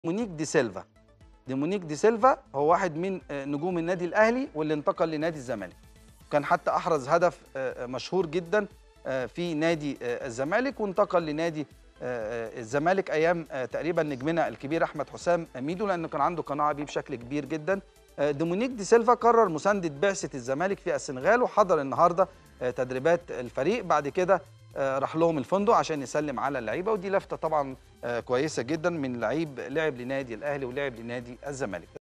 مونيك دي سيلفا ديمونيك دي سيلفا هو واحد من آه، نجوم النادي الاهلي واللي انتقل لنادي الزمالك كان حتى احرز هدف آه، آه، مشهور جدا آه، في نادي آه، الزمالك وانتقل لنادي آه، آه، الزمالك ايام آه، تقريبا نجمنا الكبير احمد حسام ميدو لانه كان عنده قناعه بيه بشكل كبير جدا آه، دومينيك دي سيلفا قرر مسانده بعثه الزمالك في السنغال وحضر النهارده آه، تدريبات الفريق بعد كده آه، راح لهم الفندق عشان يسلم على اللعيبه ودي لفته طبعا آه، كويسه جدا من لعيب لعب لنادي الاهلي ولعب لنادي الزمالك